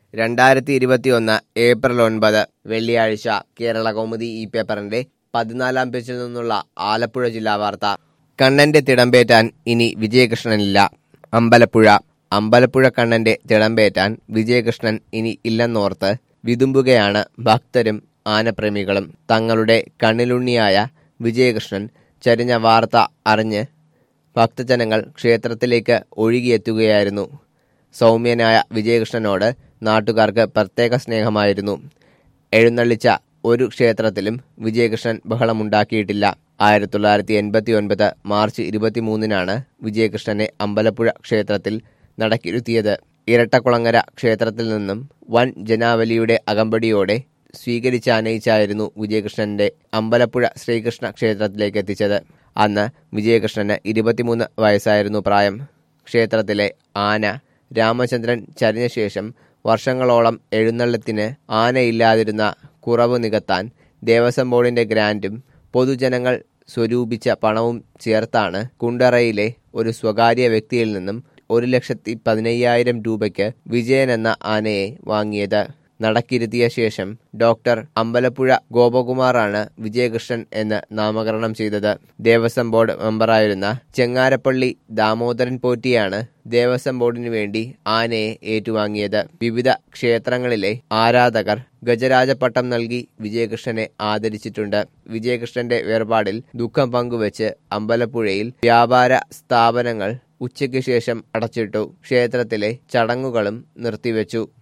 രണ്ടായിരത്തി ഇരുപത്തിയൊന്ന് ഏപ്രിൽ ഒൻപത് വെള്ളിയാഴ്ച കേരള കൗമുദി ഈ പേപ്പറിന്റെ പതിനാലാം പേജിൽ നിന്നുള്ള ആലപ്പുഴ ജില്ലാ വാർത്ത കണ്ണന്റെ തിടമ്പേറ്റാൻ ഇനി വിജയകൃഷ്ണനില്ല അമ്പലപ്പുഴ അമ്പലപ്പുഴ കണ്ണന്റെ തിടമ്പേറ്റാൻ വിജയകൃഷ്ണൻ ഇനി ഇല്ലെന്നോർത്ത് വിതുമ്പുകയാണ് ഭക്തരും ആനപ്രേമികളും തങ്ങളുടെ കണ്ണിലുണ്ണിയായ വിജയകൃഷ്ണൻ ചരിഞ്ഞ വാർത്ത അറിഞ്ഞ് ഭക്തജനങ്ങൾ ക്ഷേത്രത്തിലേക്ക് ഒഴുകിയെത്തുകയായിരുന്നു സൗമ്യനായ വിജയകൃഷ്ണനോട് നാട്ടുകാർക്ക് പ്രത്യേക സ്നേഹമായിരുന്നു എഴുന്നള്ളിച്ച ഒരു ക്ഷേത്രത്തിലും വിജയകൃഷ്ണൻ ബഹളമുണ്ടാക്കിയിട്ടില്ല ആയിരത്തി തൊള്ളായിരത്തി എൺപത്തി ഒൻപത് മാർച്ച് ഇരുപത്തിമൂന്നിനാണ് വിജയകൃഷ്ണനെ അമ്പലപ്പുഴ ക്ഷേത്രത്തിൽ നടക്കിരുത്തിയത് ഇരട്ടക്കുളങ്ങര ക്ഷേത്രത്തിൽ നിന്നും വൻ ജനാവലിയുടെ അകമ്പടിയോടെ സ്വീകരിച്ചാനയിച്ചായിരുന്നു വിജയകൃഷ്ണന്റെ അമ്പലപ്പുഴ ശ്രീകൃഷ്ണ ക്ഷേത്രത്തിലേക്ക് എത്തിച്ചത് അന്ന് വിജയകൃഷ്ണന് ഇരുപത്തിമൂന്ന് വയസ്സായിരുന്നു പ്രായം ക്ഷേത്രത്തിലെ ആന രാമചന്ദ്രൻ ചരിഞ്ഞ ശേഷം വർഷങ്ങളോളം എഴുന്നള്ളത്തിന് ആനയില്ലാതിരുന്ന കുറവ് നികത്താൻ ദേവസ്വം ബോർഡിന്റെ ഗ്രാന്റും പൊതുജനങ്ങൾ സ്വരൂപിച്ച പണവും ചേർത്താണ് കുണ്ടറയിലെ ഒരു സ്വകാര്യ വ്യക്തിയിൽ നിന്നും ഒരു ലക്ഷത്തി പതിനയ്യായിരം രൂപയ്ക്ക് വിജയൻ എന്ന ആനയെ വാങ്ങിയത് നടക്കിരുത്തിയ ശേഷം ഡോക്ടർ അമ്പലപ്പുഴ ഗോപകുമാറാണ് വിജയകൃഷ്ണൻ എന്ന് നാമകരണം ചെയ്തത് ദേവസ്വം ബോർഡ് മെമ്പറായിരുന്ന ചെങ്ങാരപ്പള്ളി ദാമോദരൻ പോറ്റിയാണ് ദേവസ്വം ബോർഡിനു വേണ്ടി ആനയെ ഏറ്റുവാങ്ങിയത് വിവിധ ക്ഷേത്രങ്ങളിലെ ആരാധകർ ഗജരാജപട്ടം നൽകി വിജയകൃഷ്ണനെ ആദരിച്ചിട്ടുണ്ട് വിജയകൃഷ്ണന്റെ വേർപാടിൽ ദുഃഖം പങ്കുവച്ച് അമ്പലപ്പുഴയിൽ വ്യാപാര സ്ഥാപനങ്ങൾ ഉച്ചയ്ക്ക് ശേഷം അടച്ചിട്ടു ക്ഷേത്രത്തിലെ ചടങ്ങുകളും നിർത്തിവെച്ചു